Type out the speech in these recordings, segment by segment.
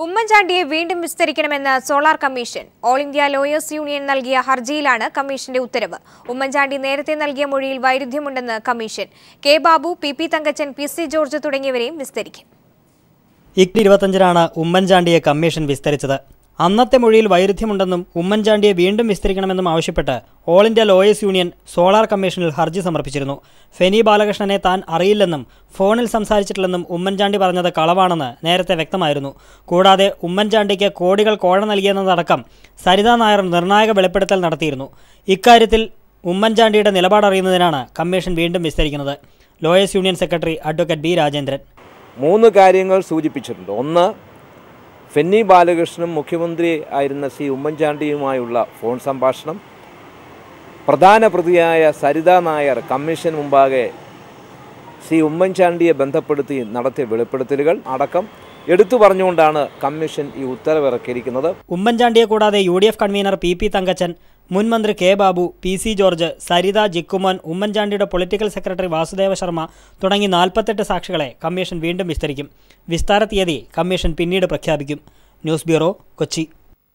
ഉമ്മൻചാണ്ടിയെ വീണ്ടും വിസ്തരിക്കണമെന്ന് solar commission all India lawyers union നൽകിയ ഹർജിയിലാണ് കമ്മീഷന്റെ ഉത്തരവ് ഉമ്മൻചാണ്ടി നേരത്തെ നൽകിയ മൊഴിയിൽ വൈരുദ്ധ്യമുണ്ടെന്ന് commission K Babu P P Thankachan P C George തുടങ്ങിയവരെയും വിസ്തരിക്കും ഇക്ട് ഇരുപത്തഞ്ചിനാണ് ഉമ്മൻചാണ്ടിയെ കമ്മീഷൻ വിസ്തരിച്ചത് അന്നത്തെ മൊഴിയിൽ വൈരുദ്ധ്യമുണ്ടെന്നും ഉമ്മൻചാണ്ടിയെ വീണ്ടും വിസ്തരിക്കണമെന്നും ആവശ്യപ്പെട്ട് all India lawyers union solar കമ്മീഷനിൽ ഹർജി സമർപ്പിച്ചിരുന്നു ഫെനി ബാലകൃഷ്ണനെ താൻ അറിയില്ലെന്നും ഫോണിൽ സംസാരിച്ചിട്ടില്ലെന്നും ഉമ്മൻചാണ്ടി പറഞ്ഞത് കളവാണെന്ന് നേരത്തെ വ്യക്തമായിരുന്നു കൂടാതെ ഉമ്മൻചാണ്ടിക്ക് കോടികൾ കോഴ നൽകിയെന്നതടക്കം സരിതാ നായർ നിർണായക വെളിപ്പെടുത്തൽ നടത്തിയിരുന്നു ഇക്കാര്യത്തിൽ ഉമ്മൻചാണ്ടിയുടെ നിലപാടറിയുന്നതിനാണ് കമ്മീഷൻ വീണ്ടും വിസ്തരിക്കുന്നത് lawyers union secretary advocate B Rajendran മൂന്ന് കാര്യങ്ങൾ സൂചിപ്പിച്ചിട്ടുണ്ട് ഒന്ന് ഫെന്നി ബാലകൃഷ്ണനും മുഖ്യമന്ത്രി ആയിരുന്ന സി ഉമ്മൻചാണ്ടിയുമായുള്ള ഫോൺ സംഭാഷണം പ്രധാന പ്രതിയായ സരിതാ നായർ കമ്മീഷൻ മുമ്പാകെ സി ഉമ്മൻചാണ്ടിയെ ബന്ധപ്പെടുത്തി നടത്തിയ വെളിപ്പെടുത്തലുകൾ അടക്കം എടുത്തു പറഞ്ഞുകൊണ്ടാണ് കമ്മീഷൻ ഈ ഉത്തരവിറക്കിയിരിക്കുന്നത് ഉമ്മൻചാണ്ടിയെ കൂടാതെ U D F convener P P Thankachan മുൻ മന്ത്രി K Babu P C George Saritha Jikkumon ഉമ്മൻചാണ്ടിയുടെ പൊളിറ്റിക്കൽ സെക്രട്ടറി വാസുദേവ ശർമ്മ തുടങ്ങി നാൽപ്പത്തെട്ട് സാക്ഷികളെ കമ്മീഷൻ വീണ്ടും വിസ്തരിക്കും വിസ്താര തീയതി കമ്മീഷൻ പിന്നീട് പ്രഖ്യാപിക്കും ന്യൂസ് ബ്യൂറോ കൊച്ചി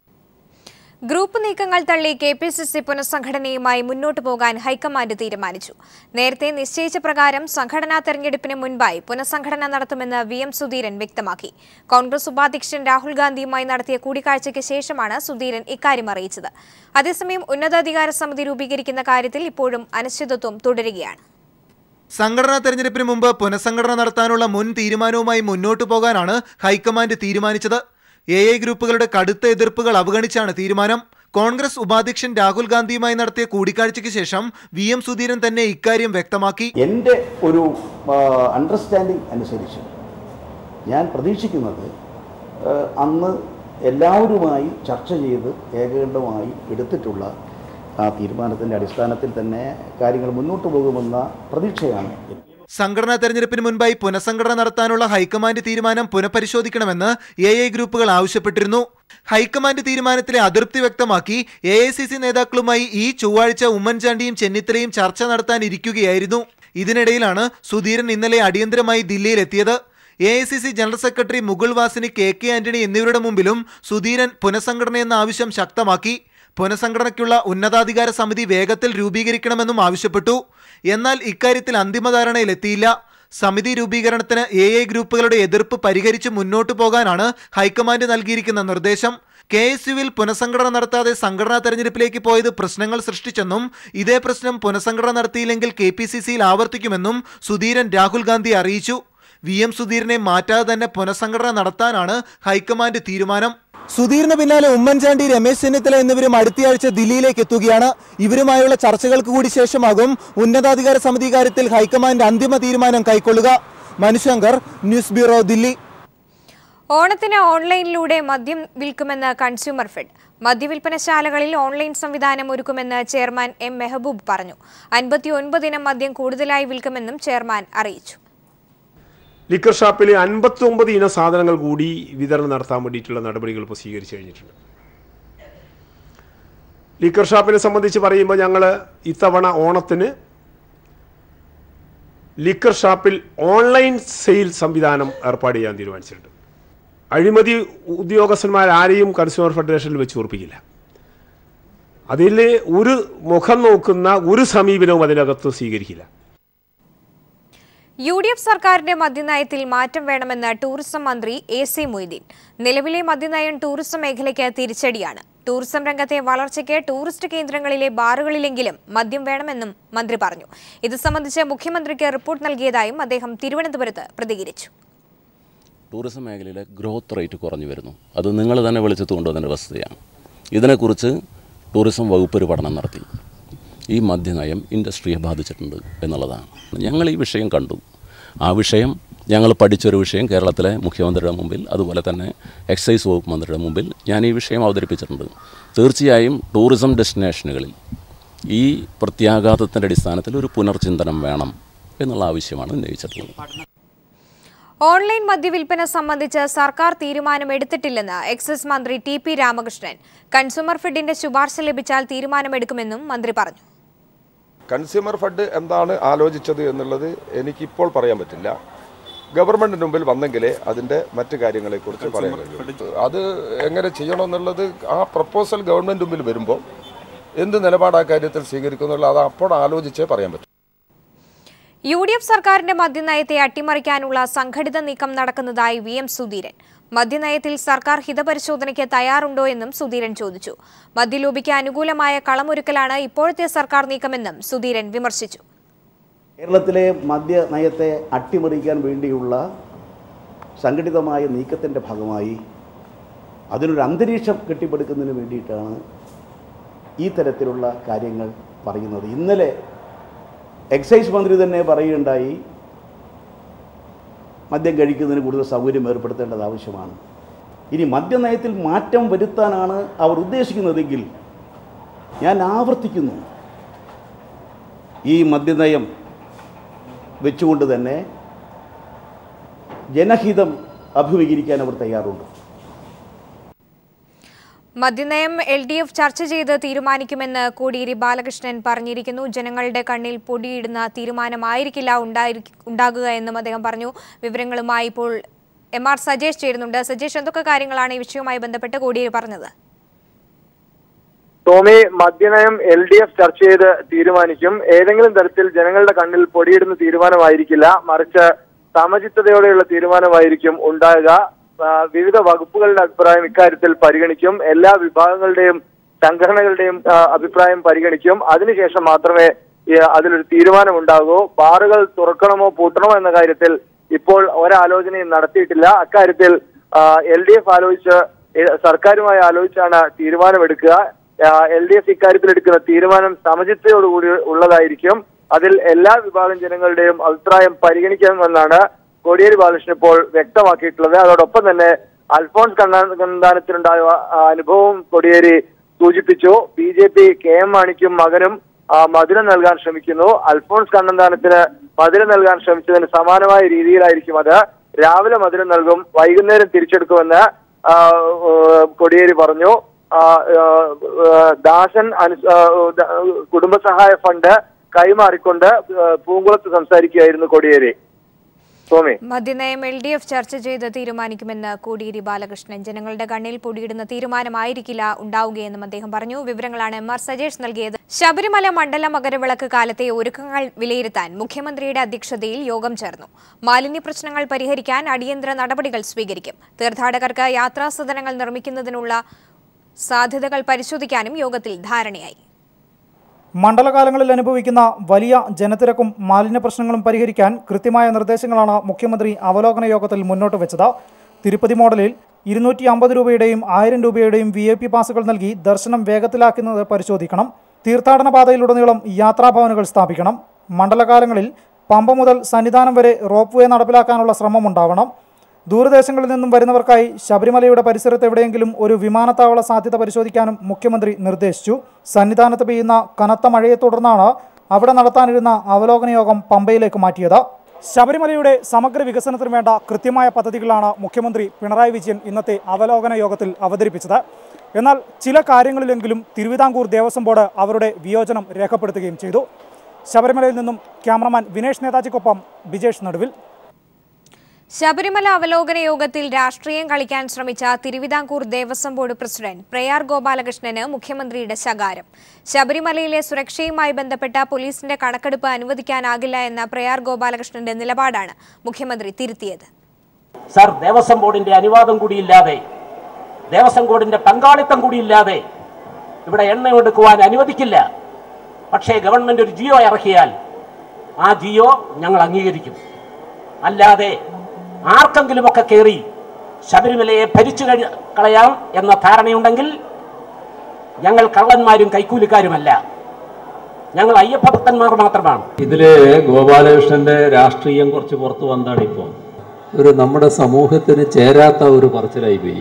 ഗ്രൂപ്പ് നീക്കങ്ങൾ തള്ളി കെ പി സി സി പുനഃസംഘടനയുമായി മുന്നോട്ടു പോകാൻ ഹൈക്കമാൻഡ് തീരുമാനിച്ചു നേരത്തെ നിശ്ചയിച്ച പ്രകാരം സംഘടനാ തെരഞ്ഞെടുപ്പിന് മുൻപായി പുനഃസംഘടന നടത്തുമെന്ന് വി എം സുധീരൻ വ്യക്തമാക്കി കോൺഗ്രസ് ഉപാധ്യക്ഷൻ രാഹുൽ ഗാന്ധിയുമായി നടത്തിയ കൂടിക്കാഴ്ചയ്ക്ക് ശേഷമാണ് സുധീരൻ ഇക്കാര്യം അറിയിച്ചത് അതേസമയം ഉന്നതാധികാര സമിതി രൂപീകരിക്കുന്ന കാര്യത്തിൽ ഇപ്പോഴും അനിശ്ചിതത്വം തുടരുകയാണ് സംഘടനാ തെരഞ്ഞെടുപ്പിന് മുമ്പ് പുനഃസംഘടന നടത്താനുള്ള മുൻ തീരുമാനവുമായി മുന്നോട്ടു പോകാനാണ് ഹൈക്കമാൻഡ് തീരുമാനിച്ചത് എ ഐ ഗ്രൂപ്പുകളുടെ കടുത്ത എതിർപ്പുകൾ അവഗണിച്ചാണ് തീരുമാനം കോൺഗ്രസ് ഉപാധ്യക്ഷൻ രാഹുൽ ഗാന്ധിയുമായി നടത്തിയ കൂടിക്കാഴ്ചയ്ക്ക് ശേഷം വി എം സുധീരൻ തന്നെ ഇക്കാര്യം വ്യക്തമാക്കി എൻ്റെ ഒരു അണ്ടർസ്റ്റാൻഡിങ് അനുസരിച്ച് ഞാൻ പ്രതീക്ഷിക്കുന്നത് ആ, അന്ന് എല്ലാവരുമായി ചർച്ച ചെയ്ത് ഏകകണ്ഠമായി എടുത്തിട്ടുള്ള ആ തീരുമാനത്തിൻ്റെ അടിസ്ഥാനത്തിൽ തന്നെ കാര്യങ്ങൾ മുന്നോട്ട് പോകുമെന്ന പ്രതീക്ഷയാണ് എനിക്ക്. സംഘടനാ തെരഞ്ഞെടുപ്പിന് മുൻപായി പുനഃസംഘടന നടത്താനുള്ള ഹൈക്കമാൻഡ് തീരുമാനം പുനഃപരിശോധിക്കണമെന്ന് എ ഐ ഗ്രൂപ്പുകൾ ആവശ്യപ്പെട്ടിരുന്നു ഹൈക്കമാൻഡ് തീരുമാനത്തിലെ അതൃപ്തി വ്യക്തമാക്കി എ ഐ സി സി നേതാക്കളുമായി ഈ ചൊവ്വാഴ്ച ഉമ്മൻചാണ്ടിയും ചെന്നിത്തലയും ചർച്ച നടത്താനിരിക്കുകയായിരുന്നു ഇതിനിടയിലാണ് സുധീരൻ ഇന്നലെ അടിയന്തരമായി ദില്ലിയിലെത്തിയത് A I C C general secretary Mukul Wasnik K K Antony എന്നിവരുടെ മുമ്പിലും സുധീരൻ പുനഃസംഘടനയെന്ന ആവശ്യം ശക്തമാക്കി പുനഃസംഘടനയ്ക്കുള്ള ഉന്നതാധികാര സമിതി വേഗത്തിൽ രൂപീകരിക്കണമെന്നും ആവശ്യപ്പെട്ടു എന്നാൽ ഇക്കാര്യത്തിൽ അന്തിമ ധാരണയിലെത്തിയില്ല സമിതി രൂപീകരണത്തിന് എ ഐ ഗ്രൂപ്പുകളുടെ എതിർപ്പ് പരിഹരിച്ച് മുന്നോട്ടു പോകാനാണ് ഹൈക്കമാൻഡ് നൽകിയിരിക്കുന്ന നിർദ്ദേശം കെ എസ് യുവിൽ പുനഃസംഘടന നടത്താതെ സംഘടനാ തെരഞ്ഞെടുപ്പിലേക്ക് പോയത് പ്രശ്നങ്ങൾ സൃഷ്ടിച്ചെന്നും ഇതേ പ്രശ്നം പുനഃസംഘടന നടത്തിയില്ലെങ്കിൽ കെ പി സി സിയിൽ ആവർത്തിക്കുമെന്നും സുധീരൻ രാഹുൽ ഗാന്ധി അറിയിച്ചു വി എം സുധീരനെ മാറ്റാതെ തന്നെ പുനഃസംഘടന നടത്താനാണ് ഹൈക്കമാൻഡ് തീരുമാനം സുധീറിന് പിന്നാലെ ഉമ്മൻചാണ്ടി രമേശ് ചെന്നിത്തല എന്നിവരും അടുത്തയാഴ്ച ദില്ലിയിലേക്ക് എത്തുകയാണ് ഇവരുമായുള്ള ചർച്ചകൾക്ക് കൂടി ശേഷമാകും ഉന്നതാധികാര സമിതി കാര്യത്തിൽ ഹൈക്കമാൻഡ് അന്തിമ തീരുമാനം കൈക്കൊള്ളുക മനുശങ്കർ ന്യൂസ് ബ്യൂറോ ദില്ലി ഓണത്തിന് ഓൺലൈനിലൂടെ മദ്യം വിൽക്കുമെന്ന് കൺസ്യൂമർ ഫെഡ് മദ്യവിൽപ്പനശാലകളിൽ ഓൺലൈൻ സംവിധാനം ഒരുക്കുമെന്ന് ചെയർമാൻ എം മെഹബൂബ് പറഞ്ഞു അൻപത്തിയൊൻപതിനം മദ്യം കൂടുതലായി വിൽക്കുമെന്നും ചെയർമാൻ അറിയിച്ചു ലിക്കർ ഷാപ്പിൽ അൻപത്തി ഒമ്പത് ഇന സാധനങ്ങൾ കൂടി വിതരണം നടത്താൻ വേണ്ടിയിട്ടുള്ള നടപടികൾ ഇപ്പോൾ സ്വീകരിച്ചു കഴിഞ്ഞിട്ടുണ്ട് ലിക്കർ ഷാപ്പിനെ സംബന്ധിച്ച് പറയുമ്പോൾ ഞങ്ങൾ ഇത്തവണ ഓണത്തിന് ലിക്കർ ഷാപ്പിൽ ഓൺലൈൻ സെയിൽ സംവിധാനം ഏർപ്പാട് ചെയ്യാൻ തീരുമാനിച്ചിട്ടുണ്ട് അഴിമതി ഉദ്യോഗസ്ഥന്മാർ ആരെയും കൺസ്യൂമർ ഫെഡറേഷനിൽ വെച്ച് ഉറപ്പിക്കില്ല അതിൽ ഒരു മുഖം നോക്കുന്ന ഒരു സമീപനവും അതിനകത്ത് സ്വീകരിക്കില്ല യു ഡി എഫ് സർക്കാരിന്റെ മദ്യനയത്തിൽ മാറ്റം വേണമെന്ന് ടൂറിസം മന്ത്രി എ സി മൊയ്തീൻ നിലവിലെ മദ്യനയം ടൂറിസം മേഖലയ്ക്ക് തിരിച്ചടിയാണ് ടൂറിസം രംഗത്തെ വളർച്ചയ്ക്ക് ടൂറിസ്റ്റ് കേന്ദ്രങ്ങളിലെ ബാറുകളിലെങ്കിലും മദ്യം വേണമെന്നും മന്ത്രി പറഞ്ഞു ഇത് സംബന്ധിച്ച് മുഖ്യമന്ത്രിക്ക് റിപ്പോർട്ട് നൽകിയതായും അദ്ദേഹം തിരുവനന്തപുരത്ത് പ്രതികരിച്ചു ടൂറിസം മേഖലയിലെ ഗ്രോത്ത് റേറ്റ് കുറഞ്ഞു വരുന്നു അത് നിങ്ങൾ തന്നെ വിളിച്ചെത്തു കൊണ്ടുവന്നതിൻ്റെ വസ്തുതയാണ് ഇതിനെക്കുറിച്ച് ടൂറിസം വകുപ്പ് ഒരു പഠനം നടത്തി ഈ മദ്യനയം ഇൻഡസ്ട്രിയെ ബാധിച്ചിട്ടുണ്ട് എന്നുള്ളതാണ് ഞങ്ങൾ ഈ വിഷയം കണ്ടു ആ വിഷയം ഞങ്ങൾ പഠിച്ചൊരു വിഷയം കേരളത്തിലെ മുഖ്യമന്ത്രിയുടെ മുമ്പിൽ അതുപോലെ തന്നെ എക്സൈസ് വകുപ്പ് മന്ത്രിയുടെ മുമ്പിൽ ഞാൻ ഈ വിഷയം അവതരിപ്പിച്ചിട്ടുണ്ട് തീർച്ചയായും ടൂറിസം ഡെസ്റ്റിനേഷനുകളിൽ ഈ പ്രത്യാഘാതത്തിൻ്റെ അടിസ്ഥാനത്തിൽ ഒരു പുനർചിന്തനം വേണം എന്നുള്ള ആവശ്യമാണ് ഉന്നയിച്ചിട്ടുള്ളത് ഓൺലൈൻ മദ്യവിൽപ്പന സംബന്ധിച്ച് സർക്കാർ തീരുമാനമെടുത്തിട്ടില്ലെന്ന് എക്സൈസ് മന്ത്രി ടി പി രാമകൃഷ്ണൻ കൺസ്യൂമർ ഫെഡിന്റെ ശുപാർശ ലഭിച്ചാൽ തീരുമാനമെടുക്കുമെന്നും മന്ത്രി പറഞ്ഞു കൺസ്യൂമർ ഫെഡ് എന്താണ് ആലോചിച്ചത് എന്നുള്ളത് എനിക്കിപ്പോൾ പറയാൻ പറ്റില്ല ഗവൺമെന്റിന് മുമ്പിൽ വന്നെങ്കിലേ അതിന്റെ മറ്റു കാര്യങ്ങളെക്കുറിച്ച് പറയാൻ കഴിയൂ അത് എങ്ങനെ ചെയ്യണമെന്നുള്ളത് ആ പ്രപ്പോസൽ ഗവൺമെന്റ് മുമ്പിൽ വരുമ്പോൾ എന്ത് നിലപാട് ആ കാര്യത്തിൽ സ്വീകരിക്കുന്നുള്ള അത് അപ്പോൾ ആലോചിച്ചേ പറയാൻ പറ്റും യു ഡി എഫ് സർക്കാരിന്റെ മദ്യനയത്തെ അട്ടിമറിക്കാനുള്ള സംഘടിത നീക്കം നടക്കുന്നതായി വി എം സുധീരൻ മദ്യനയത്തിൽ സർക്കാർ ഹിതപരിശോധനയ്ക്ക് തയ്യാറുണ്ടോ എന്നും സുധീരൻ ചോദിച്ചു മദ്യലോബിക്ക് അനുകൂലമായ കളമൊരുക്കലാണ് ഇപ്പോഴത്തെ സർക്കാർ നീക്കമെന്നും സുധീരൻ വിമർശിച്ചു കേരളത്തിലെ മദ്യ നയത്തെ അട്ടിമറിക്കാൻ വേണ്ടിയുള്ള സംഘടിതമായ നീക്കത്തിൻ്റെ ഭാഗമായി അതിനൊരു അന്തരീക്ഷം കെട്ടിപ്പടുക്കുന്നതിന് വേണ്ടിയിട്ടാണ് ഈ തരത്തിലുള്ള കാര്യങ്ങൾ പറയുന്നത് ഇന്നലെ എക്സൈസ് മന്ത്രി തന്നെ പറയുകയുണ്ടായി മദ്യം കഴിക്കുന്നതിന് കൂടുതൽ സൗകര്യം ഏർപ്പെടുത്തേണ്ടത് ആവശ്യമാണ് ഇനി മദ്യനയത്തിൽ മാറ്റം വരുത്താനാണ് അവർ ഉദ്ദേശിക്കുന്നതെങ്കിൽ ഞാൻ ആവർത്തിക്കുന്നു ഈ മദ്യനയം വെച്ചുകൊണ്ട് തന്നെ ജനഹിതം അഭിമുഖീകരിക്കാൻ അവർ തയ്യാറുണ്ട് മദ്യനയം എൽ ഡി എഫ് ചർച്ച ചെയ്ത് തീരുമാനിക്കുമെന്ന് കോടിയേരി ബാലകൃഷ്ണൻ പറഞ്ഞിരിക്കുന്നു ജനങ്ങളുടെ കണ്ണിൽ പൊടിയിടുന്ന തീരുമാനമായിരിക്കില്ല ഉണ്ടായിരി- ഉണ്ടാകുക എന്നും അദ്ദേഹം പറഞ്ഞു വിവരങ്ങളുമായി ഇപ്പോൾ എം ആർ സജേഷ് ചേരുന്നുണ്ട് സജേഷ് എന്തൊക്കെ കാര്യങ്ങളാണ് ഈ വിഷയവുമായി ബന്ധപ്പെട്ട് കോടിയേരി പറഞ്ഞത് ടോമി മദ്യനയം എൽ ഡി എഫ് ചർച്ച ചെയ്ത് തീരുമാനിക്കും ഏതെങ്കിലും തരത്തിൽ ജനങ്ങളുടെ കണ്ണിൽ പൊടിയിടുന്ന തീരുമാനമായിരിക്കില്ല മറിച്ച് സമചിത്തതയോടെയുള്ള തീരുമാനമായിരിക്കും ഉണ്ടാകുക ആ, വിവിധ വകുപ്പുകളുടെ അഭിപ്രായം ഇക്കാര്യത്തിൽ പരിഗണിക്കും എല്ലാ വിഭാഗങ്ങളുടെയും സംഘടനകളുടെയും ആ, അഭിപ്രായം പരിഗണിക്കും അതിനുശേഷം മാത്രമേ ഈ, അതിലൊരു തീരുമാനം ഉണ്ടാകൂ ബാറുകൾ തുറക്കണമോ പൂട്ടണമോ എന്ന കാര്യത്തിൽ ഇപ്പോൾ ഒരാലോചനയും നടത്തിയിട്ടില്ല അക്കാര്യത്തിൽ എൽ ഡി എഫ് ആലോചിച്ച് ഏ, സർക്കാരുമായി ആലോചിച്ചാണ് തീരുമാനമെടുക്കുക എൽ ഡി എഫ് ഇക്കാര്യത്തിൽ എടുക്കുന്ന തീരുമാനം സമചിത്തയോടുകൂടി ഉള്ളതായിരിക്കും അതിൽ എല്ലാ വിഭാഗം ജനങ്ങളുടെയും അഭിപ്രായം പരിഗണിക്കാമെന്നാണ് കോടിയേരി ബാലകൃഷ്ണൻ ഇപ്പോൾ വ്യക്തമാക്കിയിട്ടുള്ളത് അതോടൊപ്പം തന്നെ അൽഫോൺസ് കണ്ണാ- കണ്ണന്താനത്തിനുണ്ടായ ആ, അനുഭവം കോടിയേരി സൂചിപ്പിച്ചു B J P K M മാണിക്കും മകനും ആ, മധുരം നൽകാൻ ശ്രമിക്കുന്നു അൽഫോൺസ് കണ്ണന്താനത്തിന് മധുരം നൽകാൻ ശ്രമിച്ചതിന് സമാനമായ രീതിയിലായിരിക്കും അത് രാവിലെ മധുരം നൽകും വൈകുന്നേരം തിരിച്ചെടുക്കുമെന്ന് ആ, ഏഹ്, കോടിയേരി പറഞ്ഞു ആ, ഏഹ്, ഏഹ്, ദാസൻ അനു ആ, ദ- കുടുംബസഹായ ഫണ്ട് കൈമാറിക്കൊണ്ട് ഏഹ്, പൂങ്കുളത്ത് സംസാരിക്കുകയായിരുന്നു കോടിയേരി സ്വാമി മദ്യനയം എൽ ഡി എഫ് ചർച്ച ചെയ്ത് തീരുമാനിക്കുമെന്ന് കോടിയേരി ബാലകൃഷ്ണൻ ജനങ്ങളുടെ കണ്ണിൽ പൊടിയിടുന്ന തീരുമാനമായിരിക്കില്ല ഉണ്ടാവുകയെന്നും അദ്ദേഹം പറഞ്ഞു വിവരങ്ങളാണ് എം ആർ സജേഷ് നൽകിയത് ശബരിമല മണ്ഡല മകരവിളക്ക് കാലത്തെ ഒരുക്കങ്ങൾ വിലയിരുത്താൻ മുഖ്യമന്ത്രിയുടെ അധ്യക്ഷതയിൽ യോഗം ചേർന്നു മാലിന്യ പ്രശ്നങ്ങൾ പരിഹരിക്കാൻ അടിയന്തര നടപടികൾ സ്വീകരിക്കും തീർത്ഥാടകർക്ക് യാത്രാസദനങ്ങൾ നിർമ്മിക്കുന്നതിനുള്ള സാധ്യതകൾ പരിശോധിക്കാനും യോഗത്തിൽ ധാരണയായി മണ്ഡലകാലങ്ങളിൽ അനുഭവിക്കുന്ന വലിയ ജനത്തിരക്കും മാലിന്യ പ്രശ്നങ്ങളും പരിഹരിക്കാൻ കൃത്യമായ നിർദ്ദേശങ്ങളാണ് മുഖ്യമന്ത്രി അവലോകന യോഗത്തിൽ മുന്നോട്ട് വെച്ചത് തിരുപ്പതി മോഡലിൽ ഇരുന്നൂറ്റി അമ്പത് രൂപയുടെയും ആയിരം രൂപയുടെയും വി ഐ പി പാസുകൾ നൽകി ദർശനം വേഗത്തിലാക്കുന്നത് പരിശോധിക്കണം തീർത്ഥാടന പാതയിലുടനീളം യാത്രാഭവനുകൾ സ്ഥാപിക്കണം മണ്ഡലകാലങ്ങളിൽ പമ്പ മുതൽ സന്നിധാനം വരെ റോപ്പ് വേ നടപ്പിലാക്കാനുള്ള ശ്രമമുണ്ടാവണം ദൂരദേശങ്ങളിൽ നിന്നും വരുന്നവർക്കായി ശബരിമലയുടെ പരിസരത്ത് എവിടെയെങ്കിലും ഒരു വിമാനത്താവള സാധ്യത പരിശോധിക്കാനും മുഖ്യമന്ത്രി നിർദ്ദേശിച്ചു സന്നിധാനത്ത് പെയ്യുന്ന കനത്ത മഴയെ തുടർന്നാണ് അവിടെ നടത്താനിരുന്ന അവലോകന യോഗം പമ്പയിലേക്ക് മാറ്റിയത് ശബരിമലയുടെ സമഗ്ര വികസനത്തിന് വേണ്ട കൃത്യമായ പദ്ധതികളാണ് മുഖ്യമന്ത്രി പിണറായി വിജയൻ ഇന്നത്തെ അവലോകന യോഗത്തിൽ അവതരിപ്പിച്ചത് എന്നാൽ ചില കാര്യങ്ങളിലെങ്കിലും തിരുവിതാംകൂർ ദേവസ്വം ബോർഡ് അവരുടെ വിയോജനം രേഖപ്പെടുത്തുകയും ചെയ്തു ശബരിമലയിൽ നിന്നും ക്യാമറമാൻ വിനേഷ് നേതാജിക്കൊപ്പം ബിജേഷ് നടുവിൽ ശബരിമല അവലോകന യോഗത്തിൽ രാഷ്ട്രീയം കളിക്കാൻ ശ്രമിച്ച തിരുവിതാംകൂർ ദേവസ്വം ബോർഡ് പ്രസിഡന്റ് പ്രയാർ ഗോപാലകൃഷ്ണന് മുഖ്യമന്ത്രിയുടെ ശകാരം ശബരിമലയിലെ സുരക്ഷയുമായി ബന്ധപ്പെട്ട പോലീസിന്റെ കണക്കെടുപ്പ് അനുവദിക്കാനാകില്ല എന്ന പ്രയാർ ഗോപാലകൃഷ്ണന്റെ നിലപാടാണ് മുഖ്യമന്ത്രി തിരുത്തിയത് സാർ ദേവസ്വം ബോർഡിന്റെ അനുവാദം കൂടിയില്ലാതെ ദേവസ്വം ബോർഡിന്റെ പങ്കാളിത്തം കൂടിയില്ലാതെ ഇവിടെ എണ്ണ എടുക്കുവാൻ അനുവദിക്കില്ല പക്ഷേ ഗവൺമെന്റ് ഒരു ജിയോ ഇറക്കിയാൽ ആ ജിയോ ഞങ്ങൾ അംഗീകരിക്കും അല്ലാതെ ആർക്കെങ്കിലുമൊക്കെ കയറി ശബരിമലയെ ഭരിച്ചു കഴി- കളയാം എന്ന ധാരണയുണ്ടെങ്കിൽ ഞങ്ങൾ കള്ളന്മാരും കൈക്കൂലിക്കാരുമല്ല ഞങ്ങൾ അയ്യപ്പ ഭക്തന്മാർ മാത്രമാണ് ഇതില് ഗോപാലകൃഷ്ണന്റെ രാഷ്ട്രീയം കുറച്ച് പുറത്തു വന്നതാണ് ഇപ്പോൾ ഒരു നമ്മുടെ സമൂഹത്തിന് ചേരാത്ത ഒരു പറച്ചിലായി പോയി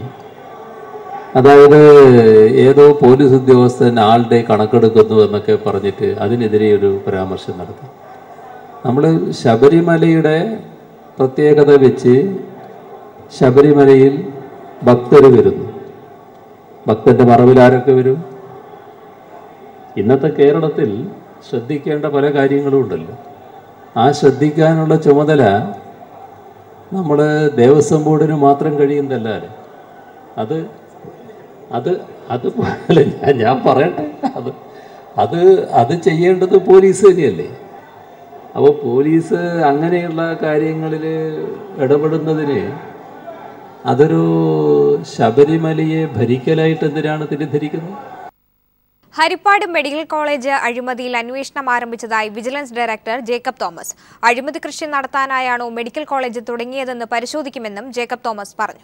അതായത് ഏതോ പോലീസ് ഉദ്യോഗസ്ഥൻ ആളുടെ കണക്കെടുക്കുന്നു എന്നൊക്കെ പറഞ്ഞിട്ട് അതിനെതിരെ ഒരു പരാമർശം നടത്തി നമ്മൾ ശബരിമലയുടെ പ്രത്യേകത വെച്ച് ശബരിമലയിൽ ഭക്തർ വരുന്നു ഭക്തന്റെ മറവിൽ ആരൊക്കെ വരും ഇന്നത്തെ കേരളത്തിൽ ശ്രദ്ധിക്കേണ്ട പല കാര്യങ്ങളും ഉണ്ടല്ലോ ആ ശ്രദ്ധിക്കാനുള്ള ചുമതല നമ്മൾ ദേവസ്വം ബോർഡിന് മാത്രം കഴിയുന്നതല്ല അത് അത് അത് അല്ല ഞാൻ ഞാൻ പറയട്ടെ അത് അത് അത് ചെയ്യേണ്ടത് പോലീസ് തന്നെയല്ലേ അപ്പോൾ പോലീസ് അങ്ങനെയുള്ള കാര്യങ്ങളിൽ ഇടപെടുന്നതിന് അതൊരു ശബരിമലയെ ഭരിക്കലായിട്ട് എന്തിനാണ് തെറ്റിദ്ധരിക്കുന്നത് ഹരിപ്പാട് മെഡിക്കൽ കോളേജ് അഴിമതിയിൽ അന്വേഷണം ആരംഭിച്ചതായി വിജിലൻസ് ഡയറക്ടർ ജേക്കബ് തോമസ് അഴിമതി കൃഷി നടത്താനായാണോ മെഡിക്കൽ കോളേജ് തുടങ്ങിയതെന്ന് പരിശോധിക്കുമെന്നും ജേക്കബ് തോമസ് പറഞ്ഞു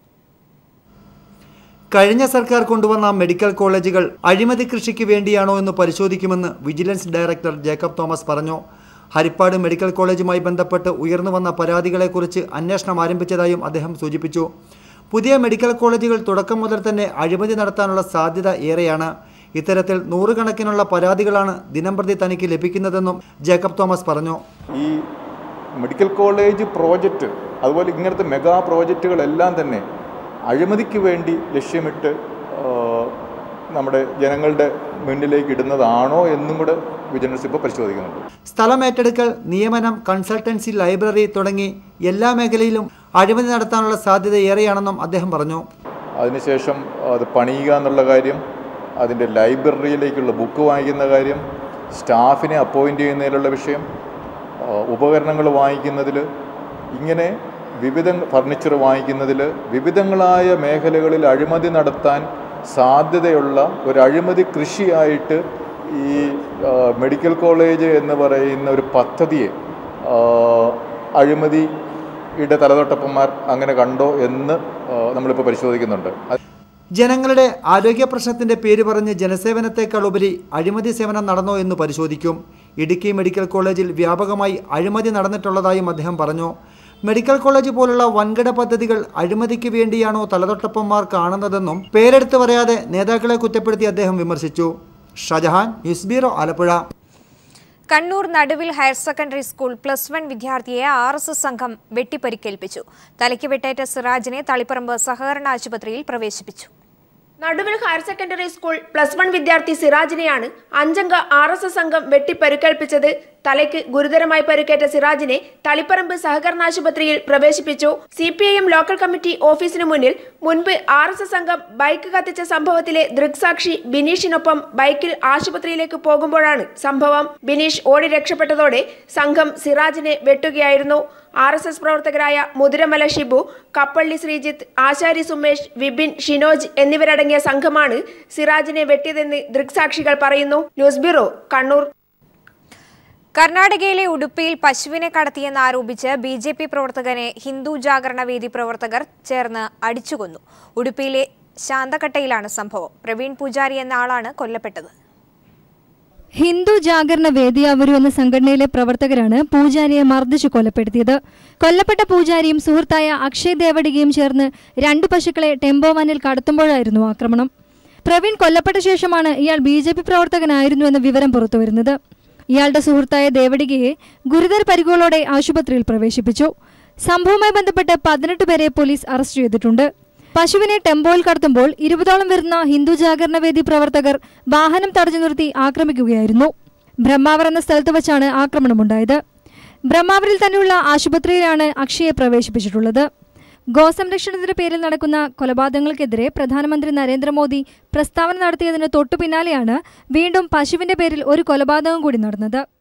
കഴിഞ്ഞ സർക്കാർ കൊണ്ടുവന്ന മെഡിക്കൽ കോളേജുകൾ അഴിമതി കൃഷിക്ക് വേണ്ടിയാണോ എന്ന് പരിശോധിക്കുമെന്ന് വിജിലൻസ് ഡയറക്ടർ ജേക്കബ് തോമസ് പറഞ്ഞു ഹരിപ്പാട് മെഡിക്കൽ കോളേജുമായി ബന്ധപ്പെട്ട് ഉയർന്നു വന്ന പരാതികളെക്കുറിച്ച് അന്വേഷണം ആരംഭിച്ചതായും അദ്ദേഹം സൂചിപ്പിച്ചു പുതിയ മെഡിക്കൽ കോളേജുകൾ തുടക്കം മുതൽ തന്നെ അഴിമതി നടത്താനുള്ള സാധ്യത ഏറെയാണ് ഇത്തരത്തിൽ നൂറുകണക്കിനുള്ള പരാതികളാണ് ദിനംപ്രതി തനിക്ക് ലഭിക്കുന്നതെന്നും ജേക്കബ് തോമസ് പറഞ്ഞു ഈ മെഡിക്കൽ കോളേജ് പ്രോജക്റ്റ് അതുപോലെ ഇങ്ങനത്തെ മെഗാ പ്രോജക്റ്റുകളെല്ലാം തന്നെ അഴിമതിക്ക് വേണ്ടി ലക്ഷ്യമിട്ട് ആ, നമ്മുടെ ജനങ്ങളുടെ മുന്നിലേക്ക് ഇടുന്നതാണോ എന്നും കൂടെ വിജിലൻസ് ഇപ്പോൾ പരിശോധിക്കുന്നുണ്ട് സ്ഥലം ഏറ്റെടുക്കൽ നിയമനം കൺസൾട്ടൻസി ലൈബ്രറി തുടങ്ങി എല്ലാ മേഖലയിലും അഴിമതി നടത്താനുള്ള സാധ്യത ഏറെയാണെന്നും അദ്ദേഹം പറഞ്ഞു അതിനുശേഷം അത് പണിയുക എന്നുള്ള കാര്യം അതിൻ്റെ ലൈബ്രറിയിലേക്കുള്ള ബുക്ക് വാങ്ങിക്കുന്ന കാര്യം സ്റ്റാഫിനെ അപ്പോയിൻ്റ് ചെയ്യുന്നതിലുള്ള വിഷയം ആ, ഉപകരണങ്ങൾ വാങ്ങിക്കുന്നതിൽ ഇങ്ങനെ വിവിധ ഫർണിച്ചർ വാങ്ങിക്കുന്നതിൽ വിവിധങ്ങളായ മേഖലകളിൽ അഴിമതി നടത്താൻ സാധ്യതയുള്ള ഒരു അഴിമതി കൃഷിയായിട്ട് ഈ ആ, മെഡിക്കൽ കോളേജ് എന്ന് പറയുന്ന ഒരു പദ്ധതിയെ ആ, അഴിമതിയുടെ തലതൊട്ടപ്പന്മാർ അങ്ങനെ കണ്ടോ എന്ന് ആ, നമ്മളിപ്പോൾ പരിശോധിക്കുന്നുണ്ട് അത് ജനങ്ങളുടെ ആരോഗ്യ പ്രശ്നത്തിന്റെ പേര് പറഞ്ഞ് ജനസേവനത്തെക്കാൾ ഉപരി അഴിമതി സേവനം നടന്നോ എന്ന് പരിശോധിക്കും ഇടുക്കി മെഡിക്കൽ കോളേജിൽ വ്യാപകമായി അഴിമതി നടന്നിട്ടുള്ളതായും അദ്ദേഹം പറഞ്ഞു മെഡിക്കൽ കോളേജ് പോലുള്ള വൻകിട പദ്ധതികൾ അഴിമതിക്ക് വേണ്ടിയാണോ തലതൊട്ടപ്പന്മാർ കാണുന്നതെന്നും പേരെടുത്ത് പറയാതെ നേതാക്കളെ കുറ്റപ്പെടുത്തി അദ്ദേഹം വിമർശിച്ചു Shajahan news bureau Alappuzha Kannur Naduvil higher secondary school plus one വിദ്യാർത്ഥിയെ ആർ എസ് എസ് സംഘം വെട്ടിപ്പരിക്കേൽപ്പിച്ചു തലയ്ക്ക് വെട്ടേറ്റ സിറാജിനെ തളിപ്പറമ്പ് സഹകരണ ആശുപത്രിയിൽ പ്രവേശിപ്പിച്ചു Naduvil higher secondary school plus one വിദ്യാർത്ഥി സിറാജിനെയാണ് അഞ്ചംഗ ആർ എസ് എസ് സംഘം വെട്ടിപ്പരുക്കേൽപ്പിച്ചത് തലയ്ക്ക് ഗുരുതരമായി പരുക്കേറ്റ സിറാജിനെ തളിപ്പറമ്പ് സഹകരണ ആശുപത്രിയിൽ പ്രവേശിപ്പിച്ചു C P I M local committee ഓഫീസിന് മുന്നിൽ മുൻപ് ആർ എസ് എസ് സംഘം ബൈക്ക് കത്തിച്ച സംഭവത്തിലെ ദൃക്സാക്ഷി ബിനീഷിനൊപ്പം ബൈക്കിൽ ആശുപത്രിയിലേക്ക് പോകുമ്പോഴാണ് സംഭവം ബിനീഷ് ഓടി രക്ഷപ്പെട്ടതോടെ സംഘം സിറാജിനെ വെട്ടുകയായിരുന്നു ആർ എസ് എസ് പ്രവർത്തകരായ മുതിരമല ഷിബു കപ്പള്ളി ശ്രീജിത്ത് ആശാരി സുമേഷ് വിപിൻ ഷിനോജ് എന്നിവരടങ്ങിയ സംഘമാണ് സിറാജിനെ വെട്ടിയതെന്ന് ദൃക്സാക്ഷികൾ പറയുന്നു ന്യൂസ് ബ്യൂറോ കണ്ണൂർ കർണാടകയിലെ ഉടുപ്പിയിൽ പശുവിനെ കടത്തിയെന്ന് ആരോപിച്ച് ബി ജെ പി പ്രവർത്തകനെ ഹിന്ദു ജാഗരണ വേദി പ്രവർത്തകർ ചേർന്ന് അടിച്ചുകൊന്നു ഉടുപ്പിയിലെ ശാന്തക്കട്ടയിലാണ് സംഭവം പ്രവീൺ പൂജാരി എന്ന ആളാണ് കൊല്ലപ്പെട്ടത് ഹിന്ദു ജാഗരണ വേദിയാവരു എന്ന സംഘടനയിലെ പ്രവർത്തകരാണ് പൂജാരിയെ മർദ്ദിച്ചു കൊലപ്പെടുത്തിയത് കൊല്ലപ്പെട്ട പൂജാരിയും സുഹൃത്തായ അക്ഷയ് ദേവടികയും ചേർന്ന് രണ്ട് പശുക്കളെ ടെമ്പോ വാനിൽ കടത്തുമ്പോഴായിരുന്നു ആക്രമണം പ്രവീൺ കൊല്ലപ്പെട്ട ശേഷമാണ് ഇയാൾ ബി ജെ പി പ്രവർത്തകനായിരുന്നു എന്ന വിവരം പുറത്തുവരുന്നത് ഇയാളുടെ സുഹൃത്തായ ദേവടികയെ ഗുരുതര പരിക്കുകളോടെ ആശുപത്രിയിൽ പ്രവേശിപ്പിച്ചു സംഭവവുമായി ബന്ധപ്പെട്ട് പതിനെട്ട് പേരെ പോലീസ് അറസ്റ്റ് ചെയ്തിട്ടുണ്ട് പശുവിനെ ടെമ്പോയിൽ കടത്തുമ്പോൾ ഇരുപതോളം വരുന്ന ഹിന്ദു ജാഗരണ വേദി പ്രവർത്തകർ വാഹനം തടഞ്ഞു നിർത്തി ആക്രമിക്കുകയായിരുന്നു ബ്രഹ്മാവർ എന്ന സ്ഥലത്ത് വച്ചാണ് ആക്രമണമുണ്ടായത് ബ്രഹ്മാവരിൽ തന്നെയുള്ള ആശുപത്രിയിലാണ് അക്ഷയെ പ്രവേശിപ്പിച്ചിട്ടുള്ളത് ഗോസംരക്ഷണത്തിന്റെ പേരിൽ നടക്കുന്ന കൊലപാതകങ്ങൾക്കെതിരെ പ്രധാനമന്ത്രി നരേന്ദ്രമോദി പ്രസ്താവന നടത്തിയതിന് തൊട്ടു പിന്നാലെയാണ് വീണ്ടും പശുവിന്റെ പേരിൽ ഒരു കൊലപാതകം കൂടി നടന്നത്